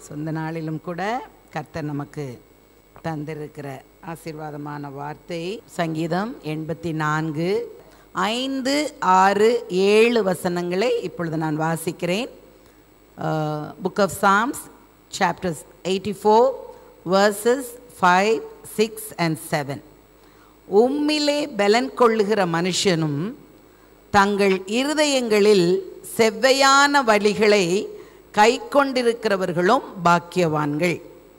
சொந்த நாளிலும் கூட கர்த்தர் நமக்கு தந்திருக்கிற ஆசீர்வாதமான வார்த்தை சங்கீதம் எண்பத்தி நான்கு ஐந்து ஆறு ஏழு வசனங்களை இப்பொழுது நான் வாசிக்கிறேன் book of psalms chapters eighty four verses five six and seven உம்மிலே பலன் கொள்ளுகிற மனுஷனும் தங்கள் இருதயங்களில் செவ்வையான வழிகளை கை கொண்டிருக்கிறவர்களும் பாக்கியவான்கள்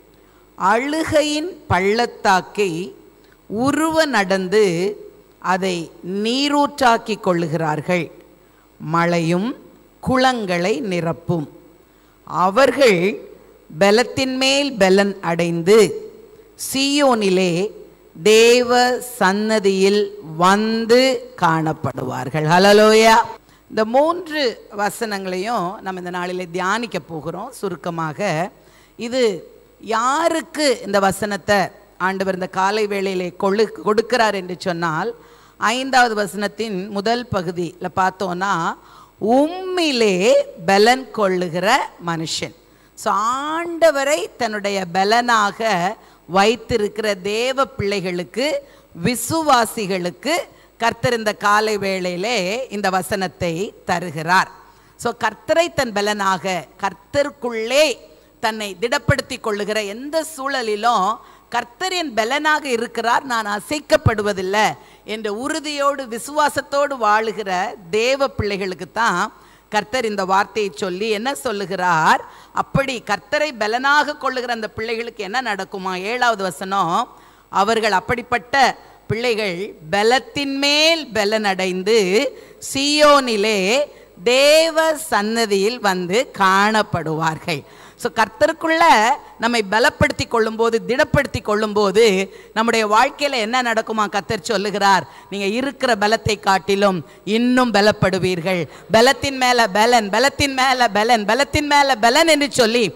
அழுகையின் பள்ளத்தாக்கை உருவ நடந்து அதை நீரூற்றாக்கி கொள்ளுகிறார்கள் மழையும் குளங்களை நிரப்பும் அவர்கள் பலத்தின் மேல் பலன் அடைந்து சீயோனிலே தேவ சன்னதியில் வந்து காணப்படுவார்கள் ஹலலோயா இந்த மூன்று வசனங்களையும் நம்ம இந்த நாளில் தியானிக்க போகிறோம் சுருக்கமாக இது யாருக்கு இந்த வசனத்தை ஆண்டவர் இந்த காலை வேளையிலே கொள்ளு கொடுக்கிறார் என்று சொன்னால் ஐந்தாவது வசனத்தின் முதல் பகுதியில் பார்த்தோன்னா உம்மிலே பலன் கொள்ளுகிற மனுஷன் ஸோ ஆண்டவரை தன்னுடைய பலனாக வைத்திருக்கிற தேவ பிள்ளைகளுக்கு விசுவாசிகளுக்கு கர்த்தர் இந்த காலை வேளையிலே இந்த வசனத்தை தருகிறார் ஸோ கர்த்தரை தன் பலனாக கர்த்தருக்குள்ளே தன்னை திடப்படுத்தி கொள்ளுகிற எந்த சூழலிலும் கர்த்தர் என் பலனாக இருக்கிறார் நான் அசைக்கப்படுவதில்லை என்ற உறுதியோடு விசுவாசத்தோடு வாழுகிற தேவ பிள்ளைகளுக்கு தான் கர்த்தர் இந்த வார்த்தையை சொல்லி என்ன சொல்லுகிறார் அப்படி கர்த்தரை பலனாக கொள்ளுகிற அந்த பிள்ளைகளுக்கு என்ன நடக்குமா ஏழாவது வசனம் அவர்கள் அப்படிப்பட்ட பிள்ளைகள் பலத்தின் மேல் பலனடைந்து சியோனிலே தேவ சன்னதியில் வந்து காணப்படுவார்கள் ஸோ கர்த்தருக்குள்ள நம்மை பலப்படுத்தி கொள்ளும்போது திடப்படுத்தி கொள்ளும்போது நம்முடைய வாழ்க்கையில் என்ன நடக்குமா கர்த்தர் சொல்லுகிறார் நீங்கள் இருக்கிற பலத்தை காட்டிலும் இன்னும் பலப்படுவீர்கள் பலத்தின் மேலே பலன் பலத்தின் மேலே பலன் பலத்தின் மேலே பலன் என்று சொல்லி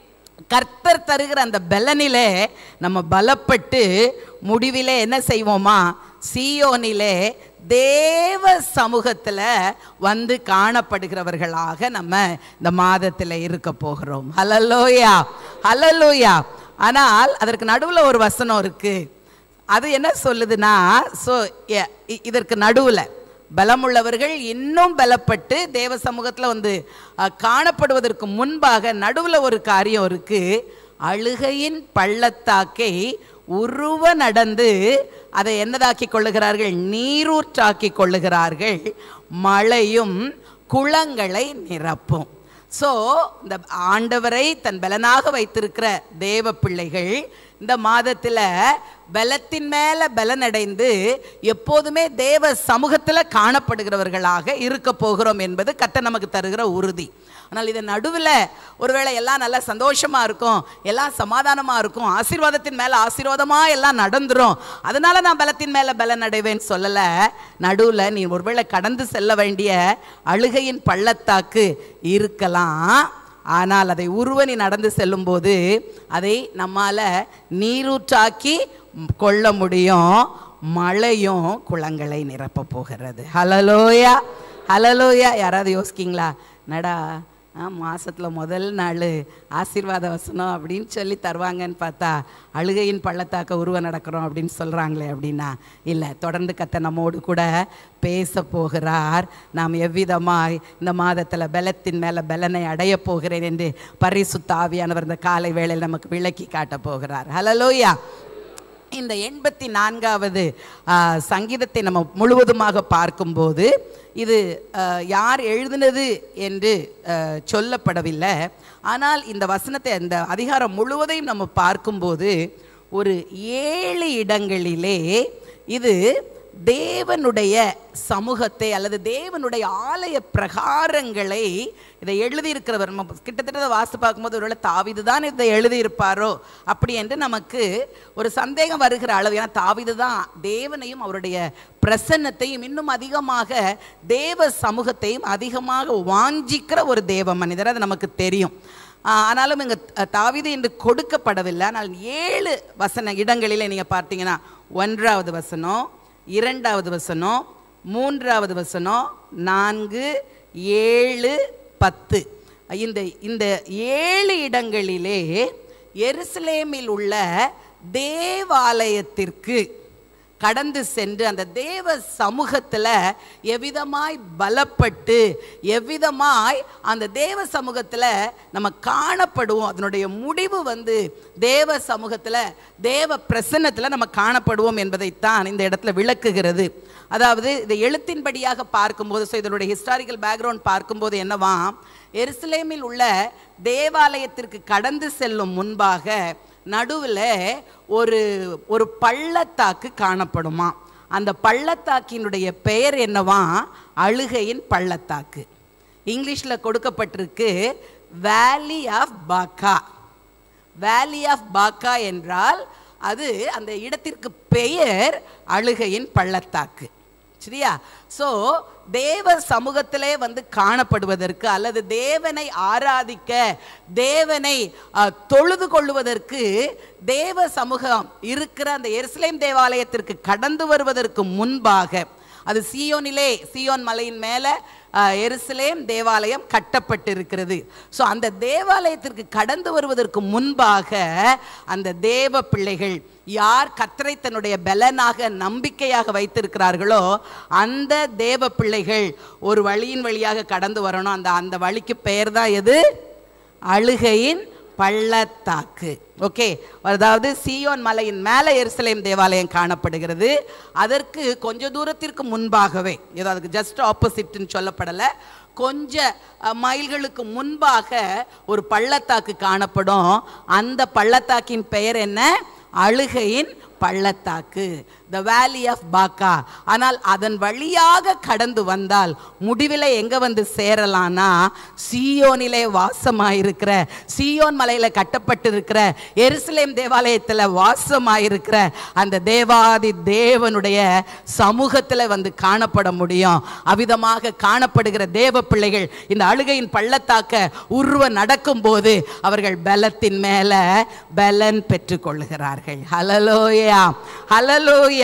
கர்த்தர் தருகிற அந்த பலனிலே நம்ம பலப்பட்டு முடிவிலே என்ன செய்வோமா சியோனிலே தேவ சமூகத்தில் வந்து காணப்படுகிறவர்களாக நம்ம இந்த மாதத்தில் இருக்க போகிறோம் ஹலலோயா ஹலலோயா ஆனால் அதற்கு நடுவில் ஒரு வசனம் இருக்கு அது என்ன சொல்லுதுன்னா ஸோ இதற்கு நடுவில் பலமுள்ளவர்கள் இன்னும் பலப்பட்டு தேவ சமூகத்தில் வந்து அஹ், காணப்படுவதற்கு முன்பாக நடுவில் ஒரு காரியம் இருக்கு அழுகையின் பள்ளத்தாக்கை உருவ நடந்து அதை என்னதாக்கி கொள்ளுகிறார்கள் நீரூற்றாக்கி கொள்ளுகிறார்கள் மழையும் குளங்களை நிரப்பும் ஸோ இந்த ஆண்டவரை தன் பலனாக வைத்திருக்கிற தேவ பிள்ளைகள் இந்த மாதத்தில் பலத்தின் மேலே பலனடைந்து எப்போதுமே தேவ சமூகத்தில் காணப்படுகிறவர்களாக இருக்க போகிறோம் என்பது கத்த நமக்கு தருகிற உறுதி ஆனால் இது நடுவில் ஒருவேளை எல்லாம் நல்லா சந்தோஷமா இருக்கும் எல்லாம் சமாதானமா இருக்கும் ஆசீர்வாதத்தின் மேலே ஆசீர்வாதமாக எல்லாம் நடந்துரும் அதனால நான் பலத்தின் மேலே பலன் அடைவேன்னு சொல்லலை நடுவில் நீ ஒருவேளை கடந்து செல்ல வேண்டிய அழுகையின் பள்ளத்தாக்கு இருக்கலாம் ஆனால் அதை உருவனி நடந்து செல்லும்போது அதை நம்மால நீரூற்றாக்கி கொள்ள முடியும் மழையும் குளங்களை நிரப்ப போகிறது ஹலலோயா ஹலலோயா யாராவது யோசிக்கிங்களா நடா ஆ மாசத்தில் முதல் நாள் ஆசீர்வாத வசனம் அப்படின்னு சொல்லி தருவாங்கன்னு பார்த்தா அழுகையின் பள்ளத்தாக்க உருவ நடக்கிறோம் அப்படின்னு சொல்கிறாங்களே அப்படின்னா இல்லை தொடர்ந்து கத்த நம்மோடு கூட பேச போகிறார் நாம் எவ்விதமாய் இந்த மாதத்தில் பலத்தின் மேலே பலனை அடைய போகிறேன் என்று பரிசுத்த ஆவியானவர் இந்த காலை வேளையில் நமக்கு விளக்கி காட்டப் போகிறார் ஹலலோயா இந்த எண்பத்தி நான்காவது ஆ, சங்கீதத்தை நம்ம முழுவதுமாக பார்க்கும்போது இது ஆ, யார் எழுதினது என்று ஆ, சொல்லப்படவில்லை ஆனால் இந்த வசனத்தை இந்த அதிகாரம் முழுவதையும் நம்ம பார்க்கும்போது ஒரு ஏழு இடங்களிலே இது தேவனுடைய சமூகத்தை அல்லது தேவனுடைய ஆலய பிரகாரங்களை இதை எழுதியிருக்கிறவர் நம்ம கிட்டத்தட்ட இதை வாசித்து பார்க்கும்போது ஒருவேளை தாவிது தான் இதை எழுதியிருப்பாரோ அப்படி என்று நமக்கு ஒரு சந்தேகம் வருகிற அளவு ஏன்னா தாவிது தான் தேவனையும் அவருடைய பிரசன்னத்தையும் இன்னும் அதிகமாக தேவ சமூகத்தையும் அதிகமாக வாஞ்சிக்கிற ஒரு தேவ மனிதர் அது நமக்கு தெரியும் ஆஹ் ஆனாலும் இங்கே தாவிது என்று கொடுக்கப்படவில்லை ஆனால் ஏழு வசன இடங்களிலே நீங்கள் பார்த்தீங்கன்னா ஒன்றாவது வசனம் இரண்டாவது வசனம் மூன்றாவது வசனம் நான்கு ஏழு பத்து இந்த இந்த ஏழு இடங்களிலே எருசலேமில் உள்ள தேவாலயத்திற்கு கடந்து சென்று அந்த தேவ சமூகத்தில் எவ்விதமாய் பலப்பட்டு எவ்விதமாய் அந்த தேவ சமூகத்தில் நம்ம காணப்படுவோம் அதனுடைய முடிவு வந்து தேவ சமூகத்தில் தேவ பிரசன்னத்தில் நம்ம காணப்படுவோம் என்பதைத்தான் இந்த இடத்துல விளக்குகிறது அதாவது இந்த எழுத்தின்படியாக பார்க்கும்போது ஸோ இதனுடைய ஹிஸ்டாரிக்கல் பேக்ரவுண்ட் பார்க்கும்போது என்னவா எருசலேமில் உள்ள தேவாலயத்திற்கு கடந்து செல்லும் முன்பாக நடுவில் ஒரு ஒரு பள்ளத்தாக்கு காணப்படுமா அந்த பள்ளத்தாக்கினுடைய பெயர் என்னவா அழுகையின் பள்ளத்தாக்கு இங்கிலீஷில் கொடுக்கப்பட்டிருக்கு வேலி ஆஃப் பாக்கா வேலி ஆஃப் பாக்கா என்றால் அது அந்த இடத்திற்கு பெயர் அழுகையின் பள்ளத்தாக்கு சரியா ஸோ தேவ சமூகத்திலே வந்து காணப்படுவதற்கு அல்லது தேவனை ஆராதிக்க தேவனை அஹ், தொழுது கொள்வதற்கு தேவ சமூகம் இருக்கிற அந்த எருசலேம் தேவாலயத்திற்கு கடந்து வருவதற்கு முன்பாக அது சியோனிலே சியோன் மலையின் மேலே அஹ், எருசலேம் தேவாலயம் கட்டப்பட்டிருக்கிறது ஸோ அந்த தேவாலயத்திற்கு கடந்து வருவதற்கு முன்பாக அந்த தேவ பிள்ளைகள் யார் கர்த்தரை தன்னுடைய பலனாக நம்பிக்கையாக வைத்திருக்கிறார்களோ அந்த தேவ பிள்ளைகள் ஒரு வழியின் வழியாக கடந்து வரணும் அந்த அந்த வழிக்கு பெயர் தான் எது அழுகையின் பள்ளத்தாக்கு ஓகே அதாவது சீயோன் மலையின் மேலே எருசலேம் தேவாலயம் காணப்படுகிறது அதற்கு கொஞ்ச தூரத்திற்கு முன்பாகவே ஏதோ அதுக்கு ஜஸ்ட் ஆப்போசிட்னு சொல்லப்படலை கொஞ்ச அஹ், மைல்களுக்கு முன்பாக ஒரு பள்ளத்தாக்கு காணப்படும் அந்த பள்ளத்தாக்கின் பெயர் என்ன அழுகையின் பள்ளத்தாக்கு த வேலி ஆஃப் பாக்கா ஆனால் அதன் வழியாக கடந்து வந்தால் முடிவில் எங்க வந்து சேரலாம்னா சீயோனிலே வாசமாயிருக்கிற சீயோன் மலையில கட்டப்பட்டிருக்கிற எருசலேம் தேவாலயத்தில் வாசமாயிருக்கிற அந்த தேவாதி தேவனுடைய சமூகத்தில் வந்து காணப்பட முடியும் அவ்விதமாக காணப்படுகிற தேவ பிள்ளைகள் இந்த அழுகையின் பள்ளத்தாக்க உருவ நடக்கும்போது அவர்கள் பலத்தின் மேல பலன் பெற்றுக்கொள்ளுகிறார்கள் ஹலலோயா ஹலலோயா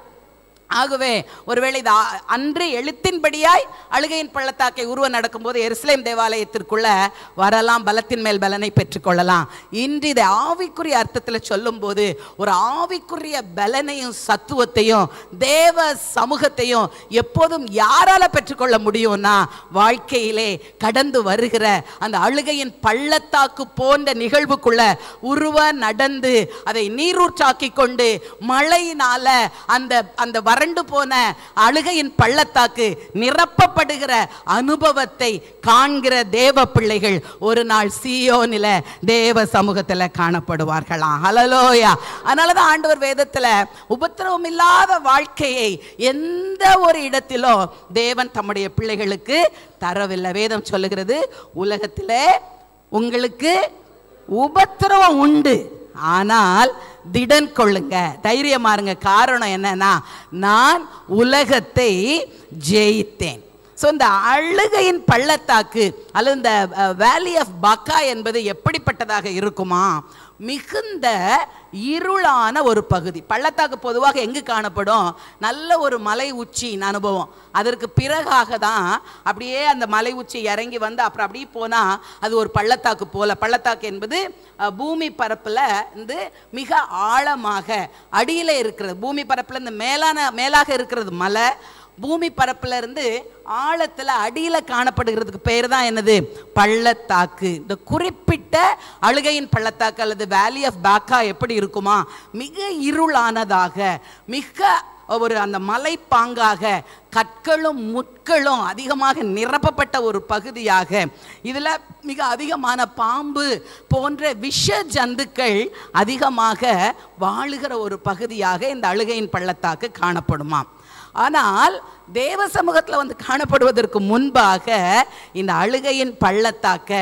ஆகவே ஒருவேளை இது அ- அன்று எழுத்தின்படியாய் அழுகையின் பள்ளத்தாக்கை உருவ நடக்கும்போது எருசலேம் தேவாலயத்திற்குள்ள வரலாம் பலத்தின் மேல் பலனை பெற்றுக்கொள்ளலாம் இன்று இதை ஆவிக்குரிய அர்த்தத்தில் சொல்லும்போது ஒரு ஆவிக்குரிய பலனையும் சத்துவத்தையும் தேவ சமூகத்தையும் எப்போதும் யாரால பெற்றுக்கொள்ள முடியும்னா வாழ்க்கையிலே கடந்து வருகிற அந்த அழுகையின் பள்ளத்தாக்கு போன்ற நிகழ்வுக்குள்ள உருவ நடந்து அதை நீரூற்றாக்கி கொண்டு மழையினால அந்த அந்த வறண்டு போன அழுகையின் பள்ளத்தாக்கு நிரப்பப்படுகிற அனுபவத்தை காண்கிற தேவ பிள்ளைகள் ஒரு நாள் சீயோனில தேவ சமூகத்துல காணப்படுவார்களாம் ஹலலோயா அதனால தான் ஆண்டவர் வேதத்துல உபத்திரவம் இல்லாத வாழ்க்கையை எந்த ஒரு இடத்திலும் தேவன் தம்முடைய பிள்ளைகளுக்கு தரவில்லை வேதம் சொல்லுகிறது உலகத்திலே உங்களுக்கு உபத்திரவம் உண்டு ஆனால் திடன் கொள்ளுங்க தைரியமா இருங்க காரணம் என்னன்னா நான் உலகத்தை ஜெயித்தேன் ஸோ இந்த அழுகையின் பள்ளத்தாக்கு அல்லது இந்த வேலி ஆஃப் பக்கா என்பது எப்படிப்பட்டதாக இருக்குமா மிகுந்த இருளான ஒரு பகுதி பள்ளத்தாக்கு பொதுவாக எங்கு காணப்படும் நல்ல ஒரு மலை உச்சியின் அனுபவம் அதற்கு பிறகாக தான் அப்படியே அந்த மலை உச்சி இறங்கி வந்து அப்புறம் அப்படியே போனால் அது ஒரு பள்ளத்தாக்கு போல பள்ளத்தாக்கு என்பது அஹ், பூமி பரப்பில் இருந்து மிக ஆழமாக அடியில் இருக்கிறது பூமி பரப்பில் இந்த மேலான மேலாக இருக்கிறது மலை பூமி பரப்புல இருந்து ஆழத்துல அடியில காணப்படுகிறதுக்கு பேர் தான் என்னது பள்ளத்தாக்கு இந்த குறிப்பிட்ட அழுகையின் பள்ளத்தாக்கு அல்லது வேலி ஆஃப் பாக்கா எப்படி இருக்குமா மிக இருளானதாக மிக ஒரு அந்த மலைப்பாங்காக கற்களும் முட்களும் அதிகமாக நிரப்பப்பட்ட ஒரு பகுதியாக இதில் மிக அதிகமான பாம்பு போன்ற விஷ ஜந்துக்கள் அதிகமாக வாழுகிற ஒரு பகுதியாக இந்த அழுகையின் பள்ளத்தாக்கு காணப்படுமா ஆனால் தேவ சமூகத்தில் வந்து காணப்படுவதற்கு முன்பாக இந்த அழுகையின் பள்ளத்தாக்க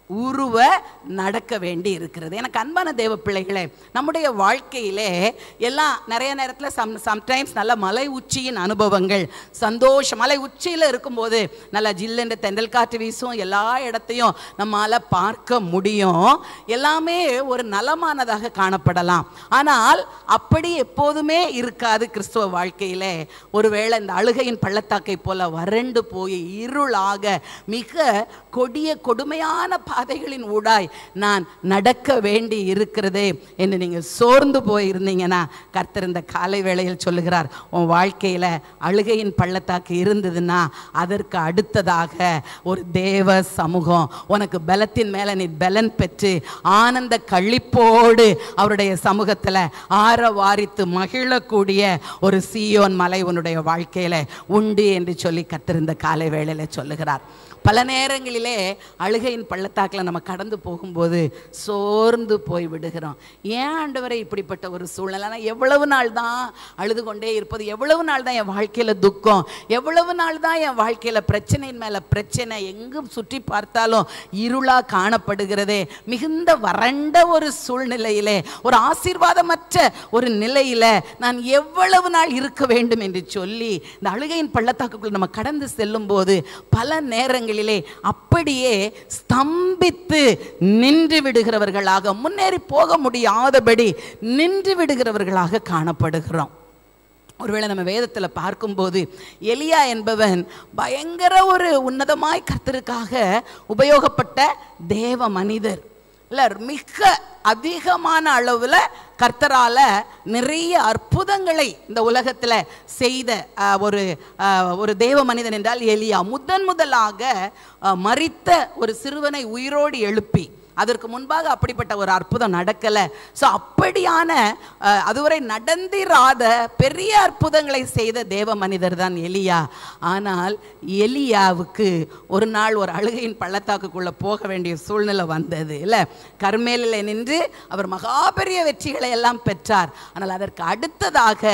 உருவ நடக்க வேண்டி இருக்கிறது எனக்கு அன்பான தேவ பிள்ளைகளே நம்முடைய வாழ்க்கையிலே எல்லாம் நிறைய நேரத்தில் சம் சம்டைம்ஸ் நல்ல மலை உச்சியின் அனுபவங்கள் சந்தோஷம் மலை உச்சியில் இருக்கும்போது நல்லா ஜில்லுன்ற தென்றல் காற்று வீசும் எல்லா இடத்தையும் நம்மால் பார்க்க முடியும் எல்லாமே ஒரு நலமானதாக காணப்படலாம் ஆனால் அப்படி எப்போதுமே இருக்காது கிறிஸ்துவ வாழ்க்கையிலே ஒருவேளை இந்த அழுகையின் பள்ளத்தாக்கை போல வறண்டு போய் இருளாக மிக கொடிய கொடுமையான பாதைகளின் ஊடாய் நான் நடக்க வேண்டி இருக்கிறதே என்று நீங்கள் சோர்ந்து போயிருந்தீங்கன்னா கர்த்தர் இந்த காலை வேளையில் சொல்லுகிறார் உன் வாழ்க்கையில் அழுகையின் பள்ளத்தாக்கு இருந்ததுன்னா அதற்கு அடுத்ததாக ஒரு தேவ சமூகம் உனக்கு பலத்தின் மேலே நீ பலன் பெற்று ஆனந்த கழிப்போடு அவருடைய சமூகத்தில் ஆற வாரித்து மகிழக்கூடிய ஒரு சீயோன் மலை உன்னுடைய வாழ்க்கையில் உண்டு என்று சொல்லி கத்திருந்த காலை வேளையில் சொல்லுகிறார் பல நேரங்களிலே அழுகையின் பள்ளத்தாக்கில் நம்ம கடந்து போகும்போது சோர்ந்து போய் விடுகிறோம் ஏன் ஆண்டவரை இப்படிப்பட்ட ஒரு சூழ்நிலை நான் எவ்வளவு நாள் தான் அழுது கொண்டே இருப்பது எவ்வளவு நாள் தான் என் வாழ்க்கையில் துக்கம் எவ்வளவு நாள் தான் என் வாழ்க்கையில் பிரச்சனையின் மேலே பிரச்சனை எங்கும் சுற்றி பார்த்தாலும் இருளாக காணப்படுகிறதே மிகுந்த வறண்ட ஒரு சூழ்நிலையிலே ஒரு ஆசீர்வாதமற்ற ஒரு நிலையில நான் எவ்வளவு நாள் இருக்க வேண்டும் என்று சொல்லி இந்த அழுகையின் பள்ளத்தாக்குக்குள் நம்ம கடந்து செல்லும் போது பல நேரங்களிலே அப்படியே ஸ்தம்பித்து நின்று விடுகிறவர்களாக முன்னேறி போக முடியாதபடி நின்று விடுகிறவர்களாக காணப்படுகிறோம் ஒருவேளை நம்ம வேதத்தில் பார்க்கும்போது எலியா என்பவன் பயங்கர ஒரு உன்னதமாய் கர்த்தருக்காக உபயோகப்பட்ட தேவ மனிதர் இல்லை மிக அதிகமான அளவில் கர்த்தரால நிறைய அற்புதங்களை இந்த உலகத்தில் செய்த அஹ், ஒரு அஹ், ஒரு தேவ மனிதன் என்றால் எலியா முதன் முதலாக அஹ், மரித்த ஒரு சிறுவனை உயிரோடு எழுப்பி அதற்கு முன்பாக அப்படிப்பட்ட ஒரு அற்புதம் நடக்கலை ஸோ அப்படியான அஹ், அதுவரை நடந்திராத பெரிய அற்புதங்களை செய்த தேவ மனிதர் தான் எலியா ஆனால் எலியாவுக்கு ஒரு நாள் ஒரு அழுகையின் பள்ளத்தாக்குக்குள்ளே போக வேண்டிய சூழ்நிலை வந்தது இல்லை கர்மேலில் நின்று அவர் மகா பெரிய வெற்றிகளை எல்லாம் பெற்றார் ஆனால் அதற்கு அடுத்ததாக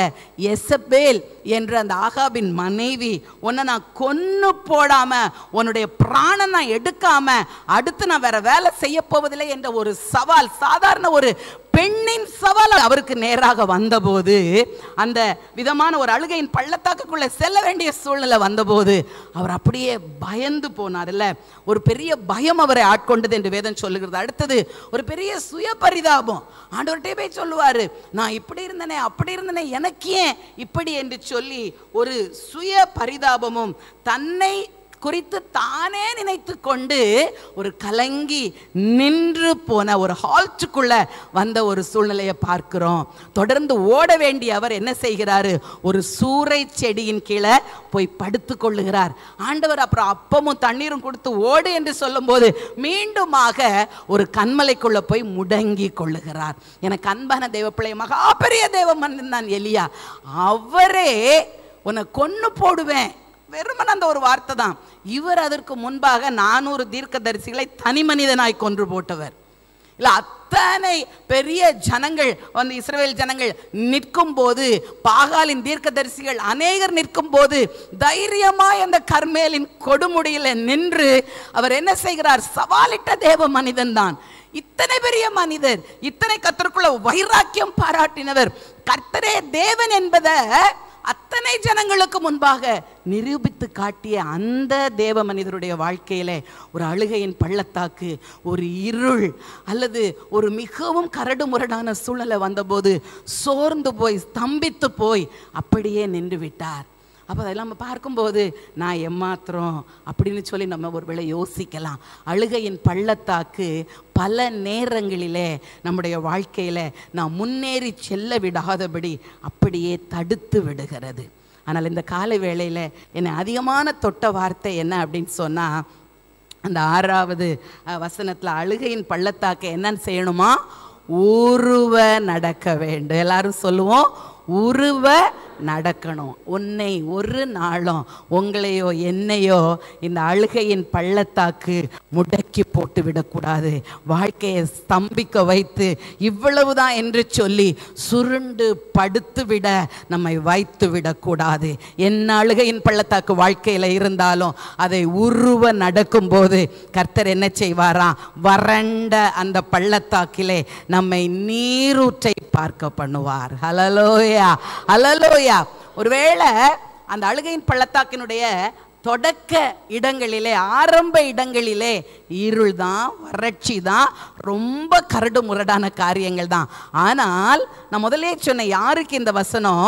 எசபேல் என்ற அந்த ஆகாபின் மனைவி உன்னை நான் கொன்னு போடாம உன்னுடைய பிராணம் நான் எடுக்காம அடுத்து நான் வேற வேலை செய்ய போவதில்லை என்ற ஒரு சவால் சாதாரண ஒரு பெண்ணின் சவால் அவருக்கு நேராக வந்தபோது அந்த விதமான ஒரு அழுகையின் பள்ளத்தாக்குக்குள்ள செல்ல வேண்டிய சூழ்நிலை வந்தபோது அவர் அப்படியே பயந்து போனார் இல்ல ஒரு பெரிய பயம் அவரை ஆட்கொண்டது என்று வேதம் சொல்லுகிறது அடுத்தது ஒரு பெரிய சுய பரிதாபம் ஆண்டவர்கிட்டே போய் சொல்லுவாரு நான் இப்படி இருந்தனே அப்படி இருந்தனே எனக்கு ஏன் இப்படி என்று சொல்லி ஒரு சுய பரிதாபமும் தன்னை குறித்து தானே நினைத்து கொண்டு ஒரு கலங்கி நின்று போன ஒரு ஹால்ட்டுக்குள்ள வந்த ஒரு சூழ்நிலையை பார்க்கிறோம் தொடர்ந்து ஓட வேண்டிய அவர் என்ன செய்கிறாரு ஒரு சூறை செடியின் கீழே போய் படுத்து கொள்ளுகிறார் ஆண்டவர் அப்புறம் அப்பமும் தண்ணீரும் கொடுத்து ஓடு என்று சொல்லும்போது மீண்டுமாக ஒரு கண்மலைக்குள்ள போய் முடங்கி கொள்ளுகிறார் எனக்கு அன்பான தேவ பிள்ளை மகா பெரிய தேவ மனிதன் தான் எலியா அவரே உன்னை கொன்னு போடுவேன் வெறுமன அந்த ஒரு வார்த்தை தான் இவர் அதற்கு முன்பாக நானூறு தீர்க்கதரிசிகளை தனி மனிதனாய் கொன்று போட்டவர் இல்ல அத்தனை பெரிய ஜனங்கள் வந்து இஸ்ரவேல் ஜனங்கள் நிற்கும் போது பாகாலின் தீர்க்கதரிசிகள் அநேகர் நிற்கும் போது தைரியமாய் அந்த கர்மேலின் கொடுமுடியில நின்று அவர் என்ன செய்கிறார் சவாலிட்ட தேவ மனிதன் தான் இத்தனை பெரிய மனிதர் இத்தனை கத்தருக்குள்ள வைராக்கியம் பாராட்டினவர் கர்த்தரே தேவன் என்பதை அத்தனை ஜனங்களுக்கு முன்பாக நிரூபித்து காட்டிய அந்த தேவ மனிதருடைய வாழ்க்கையில ஒரு அழுகையின் பள்ளத்தாக்கு ஒரு இருள் அல்லது ஒரு மிகவும் கரடு முரடான சூழ்நிலை வந்தபோது சோர்ந்து போய் ஸ்தம்பித்து போய் அப்படியே நின்று விட்டார் அப்போ அதெல்லாம் நம்ம பார்க்கும்போது நான் எம்மாத்திரம் அப்படின்னு சொல்லி நம்ம ஒருவேளை யோசிக்கலாம் அழுகையின் பள்ளத்தாக்கு பல நேரங்களிலே நம்முடைய வாழ்க்கையில் நான் முன்னேறி செல்ல விடாதபடி அப்படியே தடுத்து விடுகிறது ஆனால் இந்த காலை வேளையில் என்னை அதிகமான தொட்ட வார்த்தை என்ன அப்படின்னு சொன்னால் அந்த ஆறாவது அஹ், வசனத்துல அழுகையின் பள்ளத்தாக்க என்னன்னு செய்யணுமா உருவ நடக்க வேண்டும் எல்லாரும் சொல்லுவோம் உருவ நடக்கணும் உன்னை ஒரு நாளும் உங்களையோ என்னையோ இந்த அழுகையின் பள்ளத்தாக்கு முடக்கி போட்டு விடக்கூடாது வாழ்க்கையை ஸ்தம்பிக்க வைத்து இவ்வளவுதான் என்று சொல்லி சுருண்டு படுத்து விட நம்மை வைத்து விடக்கூடாது என்ன அழுகையின் பள்ளத்தாக்கு வாழ்க்கையில் இருந்தாலும் அதை உருவ நடக்கும்போது கர்த்தர் என்ன செய்வாராம் வறண்ட அந்த பள்ளத்தாக்கிலே நம்மை நீரூற்றை பார்க்க பண்ணுவார் ஹலலோயா ஹலலோயா ஒருவேளை அந்த அழுகையின் பள்ளத்தாக்கினுடைய தொடக்க இடங்களிலே ஆரம்ப இடங்களிலே இருள் தான் வறட்சி தான் ரொம்ப கரடு முரடான காரியங்கள் தான் ஆனால் நான் முதலே சொன்ன யாருக்கு இந்த வசனம்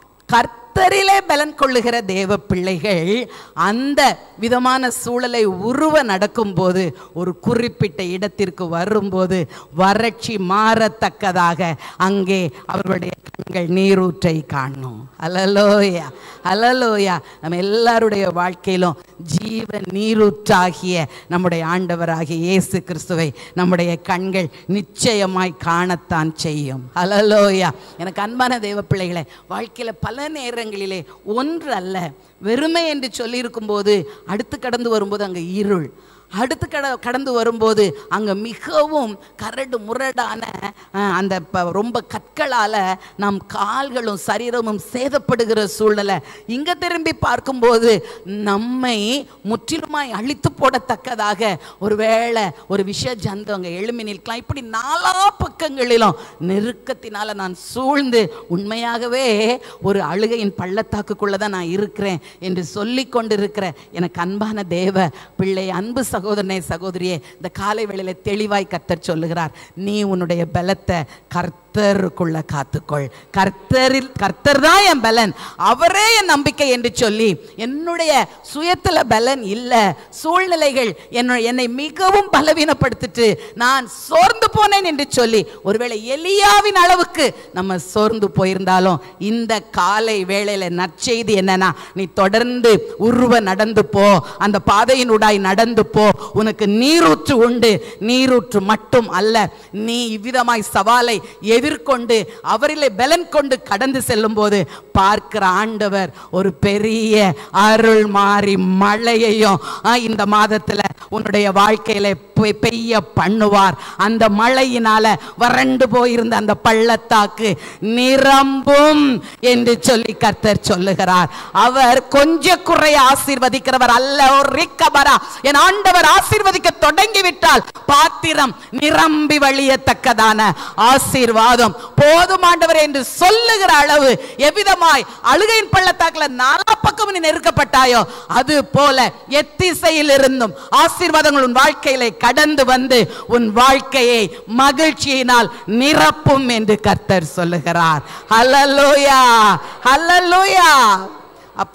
கர்த்தரிலே பலன் கொள்ளுகிற தேவ பிள்ளைகள் அந்த விதமான சூழலை உருவ நடக்கும்போது ஒரு குறிப்பிட்ட இடத்திற்கு வரும்போது வறட்சி மாறத்தக்கதாக அங்கே அவர்களுடைய கண்கள் நீரூற்றை காணும் அலலோயா அலலோயா நம்ம எல்லாருடைய வாழ்க்கையிலும் ஜீவ நீரூற்றாகிய நம்முடைய ஆண்டவராகிய இயேசு கிறிஸ்துவை நம்முடைய கண்கள் நிச்சயமாய் காணத்தான் செய்யும் அலலோயா எனக்கு அன்பான தேவ பிள்ளைகளை வாழ்க்கையில் பல நேரங்களிலே ஒன்று அல்ல வெறுமை என்று சொல்லியிருக்கும் போது அடுத்து கடந்து வரும்போது அங்கே இருள் அடுத்து கட கடந்து வரும்போது அங்கே மிகவும் கரடு முரடான அஹ், அந்த ப- ரொம்ப கற்களால் நம் கால்களும் சரீரமும் சேதப்படுகிற சூழ்நிலை இங்கே திரும்பி பார்க்கும்போது நம்மை முற்றிலுமாய் அழித்து போடத்தக்கதாக ஒருவேளை ஒரு விஷ ஜந்து அங்கே எழுமி நிற்கலாம் இப்படி நாலா பக்கங்களிலும் நெருக்கத்தினால நான் சூழ்ந்து உண்மையாகவே ஒரு அழுகையின் பள்ளத்தாக்குக்குள்ளே தான் நான் இருக்கிறேன் என்று சொல்லி கொண்டிருக்கிற எனக்கு அன்பான தேவ பிள்ளை அன்பு சகோதரனே சகோதரியே இந்த காலை வேளையில தெளிவாய் கர்த்தர் சொல்லுகிறார் நீ உன்னுடைய பலத்தை கர்த்தருக்குள்ள காத்துக்கொள் கர்த்தரில் கர்த்தர் தான் என் பலன் அவரே என் நம்பிக்கை என்று சொல்லி என்னுடைய சுயத்துல பலன் இல்லை சூழ்நிலைகள் என்னை என்னை மிகவும் பலவீனப்படுத்திட்டு நான் சோர்ந்து போனேன் என்று சொல்லி ஒருவேளை எலியாவின் அளவுக்கு நம்ம சோர்ந்து போயிருந்தாலும் இந்த காலை வேளையில நற்செய்தி என்னன்னா நீ தொடர்ந்து உருவ நடந்து போ அந்த பாதையினூடாய் நடந்து போ உனக்கு நீரூற்று உண்டு நீரூற்று மட்டும் அல்ல நீ இவ்விதமாய் சவாலை எதிர்கொண்டு அவரிலே பலன் கொண்டு கடந்து செல்லும் போது பார்க்கிற ஆண்டவர் ஒரு பெரிய அருள் மாறி மழையையும் ஆ, இந்த மாதத்துல உன்னுடைய வாழ்க்கையில பெ- பெய்ய பண்ணுவார் அந்த மழையினால வறண்டு போயிருந்த அந்த பள்ளத்தாக்கு நிரம்பும் என்று சொல்லி கர்த்தர் சொல்லுகிறார் அவர் கொஞ்ச குறைய ஆசீர்வதிக்கிறவர் அல்ல ஒரு ரிக்கபரா என் ஆண்டவர் ஆசீர்வதிக்க தொடங்கி விட்டால் பாத்திரம் நிரம்பி வழியத்தக்கதான ஆசீர்வாதம் போதும் ஆண்டவரே என்று சொல்லுகிற அளவு எவ்விதமாய் அழுகையின் பள்ளத்தாக்குல நாலா பக்கம் நீ நெருக்கப்பட்டாயோ அது போல எத்திசையில் இருந்தும் ஆசீர்வாதங்கள் உன் வாழ்க்கையிலே கடந்து வந்து உன் வாழ்க்கையை மகிழ்ச்சியினால் நிரப்பும் என்று கர்த்தர் சொல்லுகிறார் ஹalleluya ஹalleluya அப்ப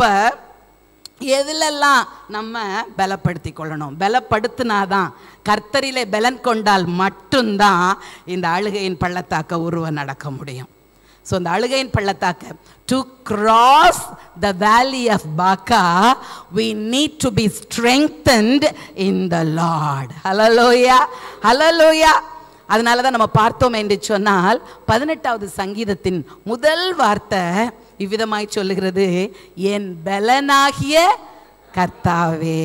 எதுலெல்லாம் நம்ம பலப்படுத்தி கொள்ளணும் பலப்படுத்தினாதான் கர்த்தரிலே பலன் கொண்டால் மட்டும்தான் இந்த அழுகையின் பள்ளத்தாக்க உருவ நடக்க முடியும் ஸோ இந்த அழுகையின் பள்ளத்தாக்க to cross the valley of Baca we need to be strengthened in the lord hallelujah hallelujah அதனால தான் நம்ம பார்த்தோம் என்று சொன்னால் பதினெட்டாவது சங்கீதத்தின் முதல் வார்த்தை இவ்விதமாய் சொல்லுகிறது என் பலனாகிய கர்த்தாவே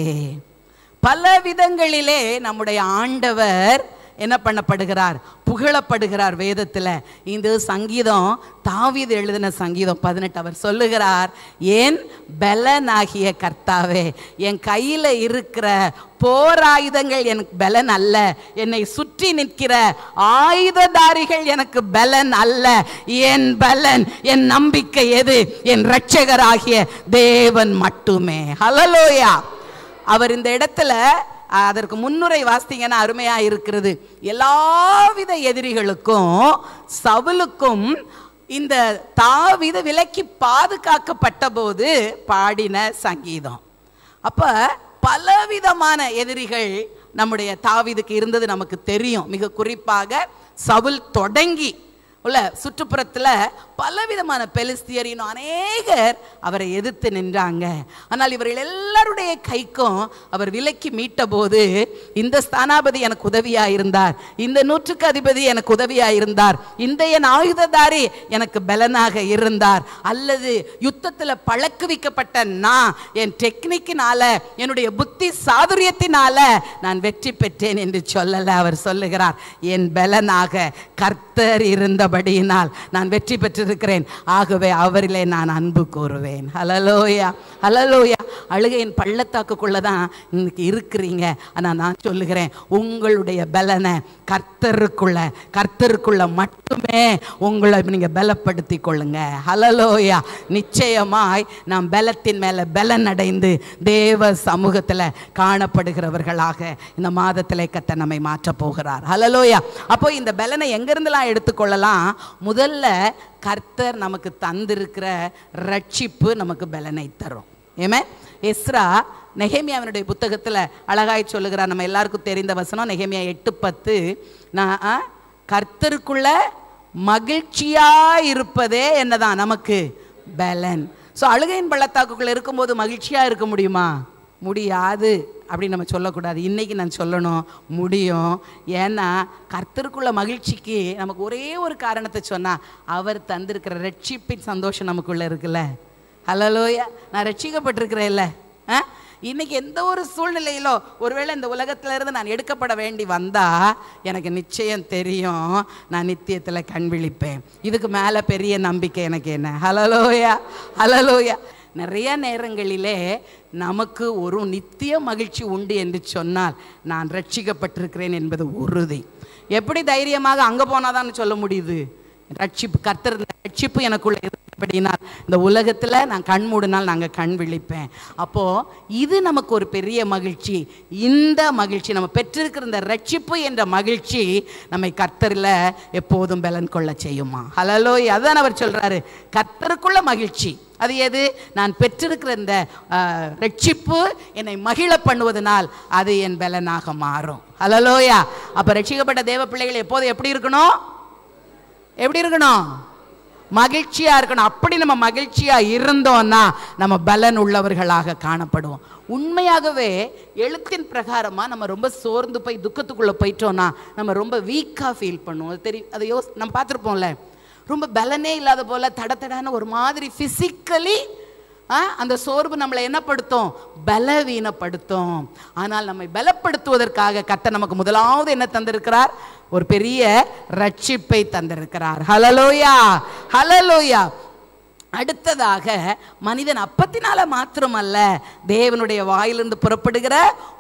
பல விதங்களிலே நம்முடைய ஆண்டவர் என்ன பண்ணப்படுகிறார் புகழப்படுகிறார் வேதத்தில் இந்த சங்கீதம் தாவீது எழுதின சங்கீதம் பதினெட்டு அவர் சொல்லுகிறார் ஏன் பலனாகிய கர்த்தாவே என் கையில் இருக்கிற போராயுதங்கள் எனக்கு பலன் அல்ல என்னை சுற்றி நிற்கிற ஆயுததாரிகள் எனக்கு பலன் அல்ல என் பலன் என் நம்பிக்கை எது என் இரட்சகராகிய தேவன் மட்டுமே ஹலலோயா அவர் இந்த இடத்துல அதற்கு முன்னுரை வாசித்தீங்கன்னா அருமையா இருக்கிறது எல்லாவித எதிரிகளுக்கும் சவுலுக்கும் இந்த தாவித விலக்கி பாதுகாக்கப்பட்ட போது பாடின சங்கீதம் அப்ப பலவிதமான எதிரிகள் நம்முடைய தாவீதுக்கு இருந்தது நமக்கு தெரியும் மிக குறிப்பாக சவுல் தொடங்கி உள்ள சுற்றுப்புறத்தில் பலவிதமான பெலிஸ்தியர் இன்னும் அநேகர் அவரை எதிர்த்து நின்றாங்க ஆனால் இவர்கள் எல்லாருடைய கைக்கும் அவர் விலக்கி மீட்ட போது இந்த ஸ்தானாபதி எனக்கு உதவியா இருந்தார் இந்த நூற்றுக்கு அதிபதி எனக்கு உதவியா இருந்தார் இந்த என் ஆயுததாரி எனக்கு பலனாக இருந்தார் அல்லது யுத்தத்தில் பழக்குவிக்கப்பட்ட நான் என் டெக்னிக்கினால என்னுடைய புத்தி சாதுரியத்தினால நான் வெற்றி பெற்றேன் என்று சொல்லல அவர் சொல்லுகிறார் என் பலனாக கர்த்தர் இருந்தபடியினால் நான் வெற்றி பெற்றிருக்கிறேன் ஆகவே அவரிலே நான் அன்பு கூறுவேன் ஹலலோயா ஹலலோயா அழுகையின் பள்ளத்தாக்குக்குள்ள தான் இன்னைக்கு இருக்கிறீங்க ஆனால் நான் சொல்லுகிறேன் உங்களுடைய பலனை கர்த்தருக்குள்ள கர்த்தருக்குள்ள மட்டுமே உங்களை நீங்கள் பலப்படுத்தி கொள்ளுங்க ஹலலோயா நிச்சயமாய் நாம் பலத்தின் மேலே பலன் அடைந்து தேவ சமூகத்தில் காணப்படுகிறவர்களாக இந்த மாதத்திலே கத்த நம்மை மாற்றப் போகிறார் ஹலலோயா அப்போ இந்த பலனை எங்கிருந்தெல்லாம் எடுத்துக்கொள்ளலாம் முதல்ல கர்த்தர் நமக்கு தந்திருக்கிற ரட்சிப்பு நமக்கு பலனை தரும் ஏமே எஸ்ரா நெகேமியாவினுடைய புத்தகத்தில் அழகாய் சொல்லுகிறார் நம்ம எல்லாருக்கும் தெரிந்த வசனம் நெகேமியா எட்டு பத்து நான் ஆ, கர்த்தருக்குள்ள மகிழ்ச்சியா இருப்பதே என்னதான் நமக்கு பலன் ஸோ அழுகையின் பள்ளத்தாக்குக்குள்ள இருக்கும்போது மகிழ்ச்சியா இருக்க முடியுமா முடியாது அப்படின்னு நம்ம சொல்லக்கூடாது இன்னைக்கு நான் சொல்லணும் முடியும் ஏன்னா கர்த்தருக்குள்ள மகிழ்ச்சிக்கு நமக்கு ஒரே ஒரு காரணத்தை சொன்னா அவர் தந்திருக்கிற ரட்சிப்பின் சந்தோஷம் நமக்குள்ள இருக்குல்ல ஹலலோயா நான் ரட்சிக்கப்பட்டிருக்கிறேன்ல ஆ இன்னைக்கு எந்த ஒரு சூழ்நிலையிலோ ஒருவேளை இந்த உலகத்துல இருந்து நான் எடுக்கப்பட வேண்டி வந்தா எனக்கு நிச்சயம் தெரியும் நான் நித்தியத்தில் கண் விழிப்பேன் இதுக்கு மேலே பெரிய நம்பிக்கை எனக்கு என்ன ஹலலோயா ஹலலோயா நிறைய நேரங்களிலே நமக்கு ஒரு நித்திய மகிழ்ச்சி உண்டு என்று சொன்னால் நான் ரட்சிக்கப்பட்டிருக்கிறேன் என்பது உறுதி எப்படி தைரியமாக அங்கே போனாதான் சொல்ல முடியுது ரட்சிப்பு கர்த்தர் ரட்சிப்பு எனக்குள்ள இருந்தபடினால் இந்த உலகத்தில் நான் கண் மூடினால் நாங்கள் கண் விழிப்பேன் அப்போது இது நமக்கு ஒரு பெரிய மகிழ்ச்சி இந்த மகிழ்ச்சி நம்ம பெற்றிருக்கிற இந்த ரட்சிப்பு என்ற மகிழ்ச்சி நம்மை கர்த்தரில் எப்போதும் பலன் கொள்ள செய்யுமா ஹலலோ அதான் அவர் சொல்கிறாரு கர்த்தருக்குள்ள மகிழ்ச்சி அது எது நான் பெற்றிருக்கிற இந்த ஆஹ், ரட்சிப்பு என்னை மகிழ பண்ணுவதனால் அது என் பலனாக மாறும் ஹலலோயா அப்போ ரட்சிக்கப்பட்ட தேவ பிள்ளைகள் எப்போதும் எப்படி இருக்கணும் எப்படி இருக்கணும் மகிழ்ச்சியா இருக்கணும் அப்படி நம்ம மகிழ்ச்சியா இருந்தோம்னா நம்ம பலன் உள்ளவர்களாக காணப்படுவோம் உண்மையாகவே எழுத்தின் பிரகாரமா நம்ம ரொம்ப சோர்ந்து போய் துக்கத்துக்குள்ள போயிட்டோம்னா நம்ம ரொம்ப வீக்கா ஃபீல் பண்ணுவோம் அது தெரியும் அதை யோஸ் நம்ம பார்த்துருப்போம்ல ரொம்ப பலனே இல்லாத போல தட தடன்னு ஒரு மாதிரி ஃபிசிக்கலி அந்த சோர்வு நம்மளை என்னப்படுத்தும் பலவீனப்படுத்தும் ஆனால் நம்மை பலப்படுத்துவதற்காக கத்த நமக்கு முதலாவது என்ன தந்திருக்கிறார் ஒரு பெரிய ரட்சிப்பை தந்திருக்கிறார் ஹலலோயா ஹலலோயா அடுத்ததாக மனிதன் அப்பத்தினால மாத்திரமல்ல தேவனுடைய வாயிலிருந்து புறப்படுகிற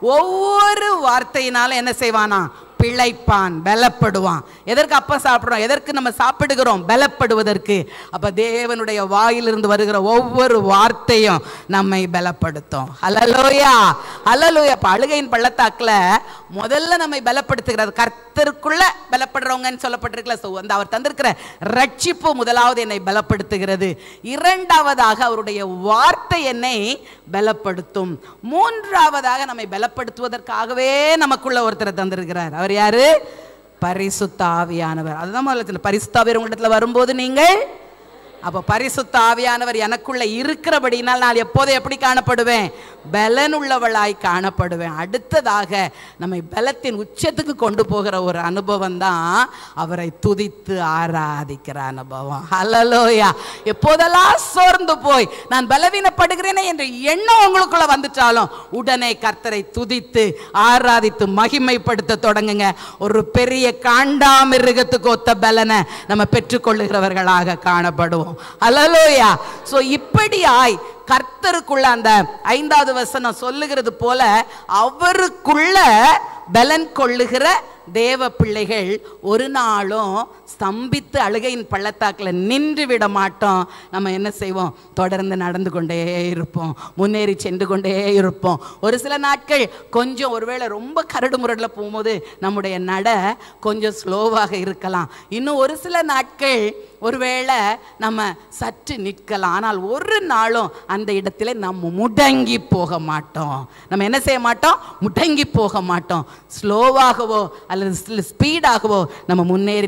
ஒவ்வொரு வார்த்தையினால என்ன செய்வானா பிழைப்பான் பலப்படுவான் எதற்கு அப்ப சாப்பிடுறோம் எதற்கு நம்ம சாப்பிடுகிறோம் பலப்படுவதற்கு அப்ப தேவனுடைய வாயிலிருந்து வருகிற ஒவ்வொரு வார்த்தையும் நம்மை பலப்படுத்தும் ஹலலோயா ஹலலோயா அப்ப அழுகையின் பள்ளத்தாக்குல முதல்ல நம்மை பலப்படுத்துகிறது கர்த்தருக்குள்ள பலப்படுறவங்கன்னு சொல்லப்பட்டிருக்கல ஸோ அந்த அவர் தந்திருக்கிற ரட்சிப்பு முதலாவது என்னை பலப்படுத்துகிறது இரண்டாவதாக அவருடைய வார்த்தை என்னை பலப்படுத்தும் மூன்றாவதாக நம்மை பலப்படுத்துவதற்காகவே நமக்குள்ள ஒருத்தரை தந்திருக்கிறார் அவர் யாரு பரிசுத்த ஆவியானவர் அதுதான் முதல்ல சொன்னேன். பரிசுத்த ஆவியர் உங்களிடத்துல வரும்போது நீங்கள் அப்போ பரிசுத்த ஆவியானவர் எனக்குள்ள இருக்கிறபடினால் நான் எப்போதும் எப்படி காணப்படுவேன் பலன் உள்ளவளாய் காணப்படுவேன் அடுத்ததாக நம்மை பலத்தின் உச்சத்துக்கு கொண்டு போகிற ஒரு அனுபவம் தான் அவரை துதித்து ஆராதிக்கிற அனுபவம் ஹலலோயா எப்போதெல்லாம் சோர்ந்து போய் நான் பலவீனப்படுகிறேனே என்ற எண்ணம் உங்களுக்குள்ள வந்துட்டாலும் உடனே கர்த்தரை துதித்து ஆராதித்து மகிமைப்படுத்த தொடங்குங்க ஒரு பெரிய காண்டாமிருகத்துக்கு ஒத்த பலனை நம்ம பெற்றுக்கொள்ளுகிறவர்களாக காணப்படுவோம் அலலோயா ஸோ இப்படியாய் கர்த்தருக்குள்ள அந்த ஐந்தாவது வசனம் சொல்லுகிறது போல அவருக்குள்ள பலன் கொள்ளுகிற தேவ பிள்ளைகள் ஒரு நாளும் ஸ்தம்பித்து அழுகையின் பள்ளத்தாக்கில் நின்று விட மாட்டோம் நம்ம என்ன செய்வோம் தொடர்ந்து நடந்து கொண்டே இருப்போம் முன்னேறி சென்று கொண்டே இருப்போம் ஒரு சில நாட்கள் கொஞ்சம் ஒருவேளை ரொம்ப கரடு முரடில் போகும்போது நம்முடைய நட கொஞ்சம் ஸ்லோவாக இருக்கலாம் இன்னும் ஒரு சில நாட்கள் ஒருவேளை நம்ம சற்று நிற்கலாம் ஆனால் ஒரு நாளும் அந்த இடத்துல நம்ம முடங்கி போக மாட்டோம் நம்ம என்ன செய்ய மாட்டோம் முடங்கி போக மாட்டோம் ஸ்லோவாகவோ அல்லது ஸ்பீடாகவோ நம்ம முன்னேறி நடந்து கொண்டே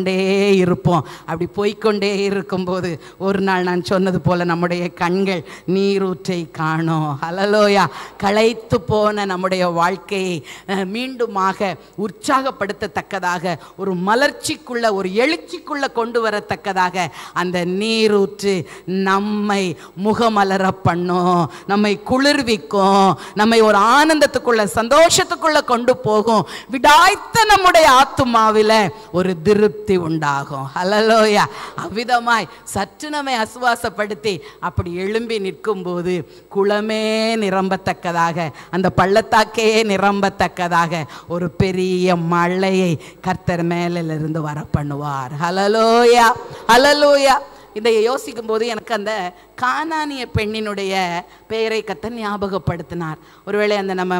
போய்க்கொண்டே இருப்போம் அப்படி போய்க்கொண்டே இருக்கும்போது ஒரு நாள் நான் சொன்னது போல நம்முடைய கண்கள் நீரூற்றை காணும் ஹலலோயா களைத்து போன நம்முடைய வாழ்க்கையை அஹ், மீண்டுமாக உற்சாகப்படுத்தத்தக்கதாக ஒரு மலர்ச்சிக்குள்ள ஒரு எழுச்சிக்குள்ள கொண்டு வரத்தக்கதாக அந்த நீரூற்று நம்மை முகமலர பண்ணும் நம்மை குளிர்விக்கும் நம்மை ஒரு ஆனந்தத்துக்குள்ள சந்தோஷத்துக்குள்ள கொண்டு போகும் விடாய்த்த நம்முடைய ஆத்துமாவில ஒரு திருப்தி உண்டாகும் ஹலலோயா அவ்விதமாய் சற்று நம்மை அசுவாசப்படுத்தி அப்படி எழும்பி நிற்கும் போது குளமே நிரம்பத்தக்கதாக அந்த பள்ளத்தாக்கே நிரம்பத்தக்கதாக ஒரு பெரிய மழையை கர்த்தர் மேலிருந்து வர பண்ணுவார் ஹலலோயா ஹலலோயா இதை யோசிக்கும் போது எனக்கு அந்த கானானிய பெண்ணினுடைய பெயரை கத்த ஞாபகப்படுத்தினார் ஒருவேளை அந்த நம்ம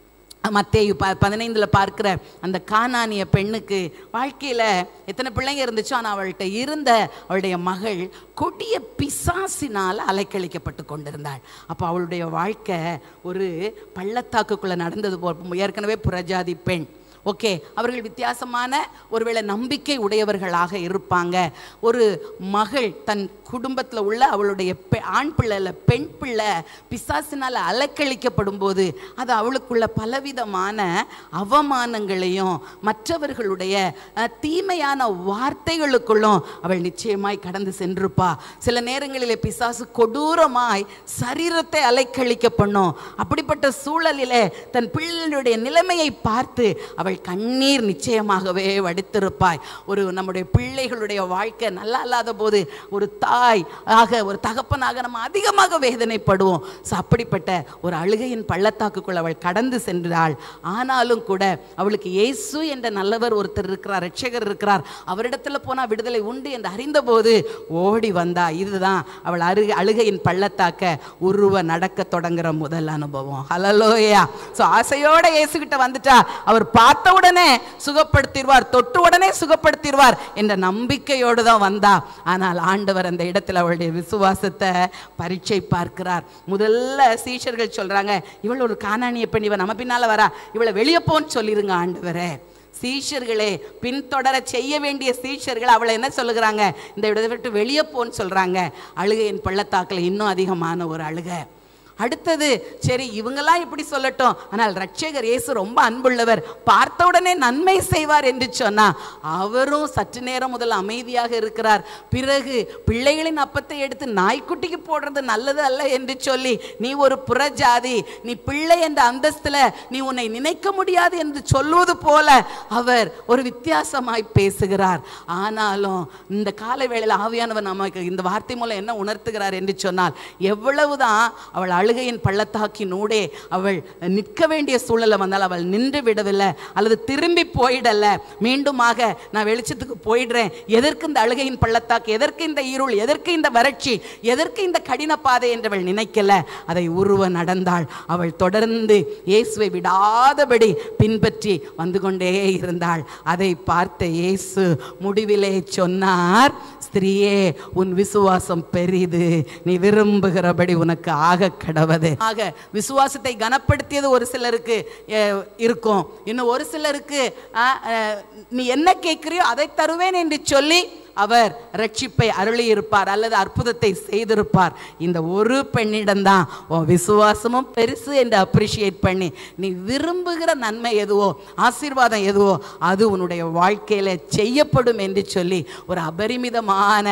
மத்தேயு ப பதினைந்தில் பார்க்குற அந்த கானானிய பெண்ணுக்கு வாழ்க்கையில் எத்தனை பிள்ளைங்க இருந்துச்சோ ஆனால் அவள்கிட்ட இருந்த அவளுடைய மகள் கொடிய பிசாசினால் அலைக்கழிக்கப்பட்டு கொண்டிருந்தாள் அப்போ அவளுடைய வாழ்க்கை ஒரு பள்ளத்தாக்குக்குள்ளே நடந்தது போ ஏற்கனவே புறஜாதி பெண் ஓகே அவர்கள் வித்தியாசமான ஒருவேளை நம்பிக்கை உடையவர்களாக இருப்பாங்க ஒரு மகள் தன் குடும்பத்தில் உள்ள அவளுடைய பெ- ஆண் பிள்ளை இல்ல, பெண் பிள்ளை பிசாசினால் அலக்களிக்கப்படும் போது அது அவளுக்குள்ள பலவிதமான அவமானங்களையும் மற்றவர்களுடைய அஹ், தீமையான வார்த்தைகளுக்குள்ளும் அவள் நிச்சயமாய் கடந்து சென்றிருப்பா சில நேரங்களிலே பிசாசு கொடூரமாய் சரீரத்தை அலைக்கழிக்க பண்ணும் அப்படிப்பட்ட சூழலிலே தன் பிள்ளைகளுடைய நிலைமையை பார்த்து அவள் கண்ணீர் நிச்சயமாகவே வடித்திருப்பாய் ஒரு நம்முடைய பிள்ளைகளுடைய வாழ்க்கை நல்லா இல்லாத போது ஒரு தாய் ஆக ஒரு தகப்பனாக நம்ம அதிகமாக வேதனைப்படுவோம் ஸோ அப்படிப்பட்ட ஒரு அழுகையின் பள்ளத்தாக்குக்குள் அவள் கடந்து சென்றாள் ஆனாலும் கூட அவளுக்கு இயேசு என்ற நல்லவர் ஒருத்தர் இருக்கிறார் ரட்சகர் இருக்கிறார் அவரிடத்துல போனா விடுதலை உண்டு என்று அறிந்தபோது ஓடி வந்தா இதுதான் அவள் அரு அழுகையின் பள்ளத்தாக்க உருவ நடக்க தொடங்குற முதல் அனுபவம் ஹலலோயா ஸோ ஆசையோட இயேசுகிட்ட வந்துட்டா அவர் பார்த்த உடனே சுகப்படுத்திடுவார் தொட்டு உடனே சுகப்படுத்திடுவார் என்ற நம்பிக்கையோடு தான் வந்தா ஆனால் ஆண்டவர் அந்த இடத்துல அவளுடைய விசுவாசத்தை பரீட்சை பார்க்கிறார் முதல்ல சீஷர்கள் சொல்றாங்க இவள் ஒரு காணானிய பெண் இவன் நம்ம பின்னால வரா இவளை வெளியே போன்னு சொல்லிருங்க ஆண்டவரே சீஷர்களே பின்தொடர செய்ய வேண்டிய சீஷர்கள் அவளை என்ன சொல்லுகிறாங்க இந்த இடத்தை விட்டு வெளியே போன்னு சொல்றாங்க அழுகையின் பள்ளத்தாக்கில் இன்னும் அதிகமான ஒரு அழுகை அடுத்தது சரி இவங்கெல்லாம் இப்படி சொல்லட்டும் ஆனால் ரட்சகர் இயேசு ரொம்ப அன்புள்ளவர் பார்த்த உடனே நன்மை செய்வார் என்று சொன்னா அவரும் சற்று நேரம் முதல் அமைதியாக இருக்கிறார் பிறகு பிள்ளைகளின் அப்பத்தை எடுத்து நாய்க்குட்டிக்கு போடுறது நல்லது அல்ல என்று சொல்லி நீ ஒரு புறஜாதி நீ பிள்ளை என்ற அந்தஸ்துல நீ உன்னை நினைக்க முடியாது என்று சொல்வது போல அவர் ஒரு வித்தியாசமாய் பேசுகிறார் ஆனாலும் இந்த கால வேளையில் ஆவியானவர் நமக்கு இந்த வார்த்தை மூலம் என்ன உணர்த்துகிறார் என்று சொன்னால் எவ்வளவுதான் அவள் அழுகையின் பள்ளத்தாக்கினூடே அவள் நிற்க வேண்டிய சூழலை வந்தால் அவள் நின்று விடவில்லை அல்லது திரும்பி போயிடல மீண்டுமாக நான் வெளிச்சத்துக்கு போயிடுறேன் எதற்கு இந்த அழுகையின் பள்ளத்தாக்கு எதற்கு இந்த இருள் எதற்கு இந்த வறட்சி எதற்கு இந்த கடின பாதை என்று அவள் நினைக்கல அதை உருவ நடந்தாள் அவள் தொடர்ந்து இயேசுவை விடாதபடி பின்பற்றி வந்து கொண்டே இருந்தாள் அதை பார்த்த இயேசு முடிவிலே சொன்னார் ஸ்திரீயே உன் விசுவாசம் பெரிது நீ விரும்புகிறபடி உனக்கு ஆக கடவது ஆக விசுவாசத்தை கனப்படுத்தியது ஒரு சிலருக்கு அஹ், இருக்கும் இன்னும் ஒரு சிலருக்கு அஹ், அஹ், நீ என்ன கேட்கிறியோ அதை தருவேன் என்று சொல்லி அவர் ரட்சிப்பை அருளி இருப்பார் அல்லது அற்புதத்தை செய்திருப்பார் இந்த ஒரு பெண்ணிடம்தான் உன் விசுவாசமும் பெருசு என்று அப்ரிஷியேட் பண்ணி நீ விரும்புகிற நன்மை எதுவோ ஆசீர்வாதம் எதுவோ அது உன்னுடைய வாழ்க்கையில செய்யப்படும் என்று சொல்லி ஒரு அபரிமிதமான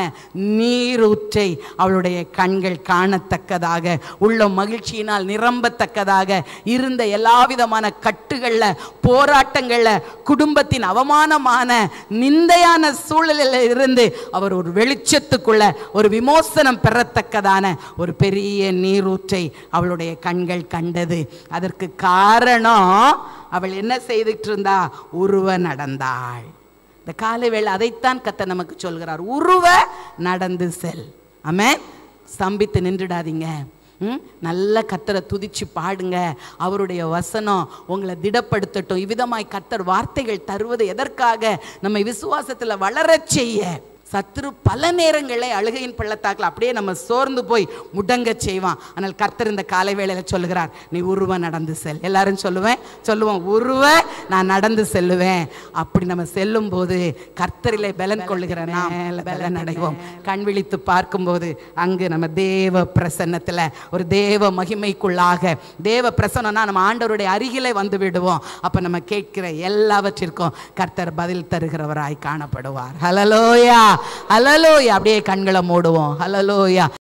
நீரூற்றை அவளுடைய கண்கள் காணத்தக்கதாக உள்ள மகிழ்ச்சியினால் நிரம்பத்தக்கதாக இருந்த எல்லாவிதமான கட்டுகள்ல போராட்டங்கள்ல குடும்பத்தின் அவமானமான நிந்தையான சூழலில் இருந்து அவர் ஒரு வெளிச்சத்துக்குள்ள ஒரு விமோசனம் பெறத்தக்கதான ஒரு பெரிய நீரூற்றை அவளுடைய கண்கள் கண்டது அதற்கு காரணம் அவள் என்ன செய்துட்டு இருந்தா உருவ நடந்தாள் இந்த காலை வேளை அதைத்தான் கத்த நமக்கு சொல்கிறார் உருவ நடந்து செல் ஆமென் ஸ்தம்பித்து நின்றுடாதீங்க ம்? நல்ல கத்தரை துதிச்சு பாடுங்க அவருடைய வசனம் உங்களை திடப்படுத்தட்டும் இவ்விதமாய் கத்தர் வார்த்தைகள் தருவது எதற்காக நம்மை விசுவாசத்தில் வளரச் செய்ய சத்துரு பல நேரங்களில் அழுகையின் பள்ளத்தாக்கில் அப்படியே நம்ம சோர்ந்து போய் முடங்க செய்வான் ஆனால் கர்த்தர் இந்த காலை வேளையில் சொல்லுகிறார் நீ உருவ நடந்து செல் எல்லாரும் சொல்லுவேன் சொல்லுவோம் உருவ நான் நடந்து செல்லுவேன் அப்படி நம்ம செல்லும் போது கர்த்தரிலே பலன் கொள்ளுகிற நாம் பலன் அடைவோம் கண் விழித்து பார்க்கும்போது அங்கு நம்ம தேவ பிரசன்னத்தில் ஒரு தேவ மகிமைக்குள்ளாக தேவ பிரசன்னம்னா நம்ம ஆண்டவருடைய அருகிலே வந்து விடுவோம் அப்போ நம்ம கேட்கிற எல்லாவற்றிற்கும் கர்த்தர் பதில் தருகிறவராய் காணப்படுவார் ஹலலோயா ஹலலோயா அப்படியே கண்களை மூடுவோம் ஹலலோயா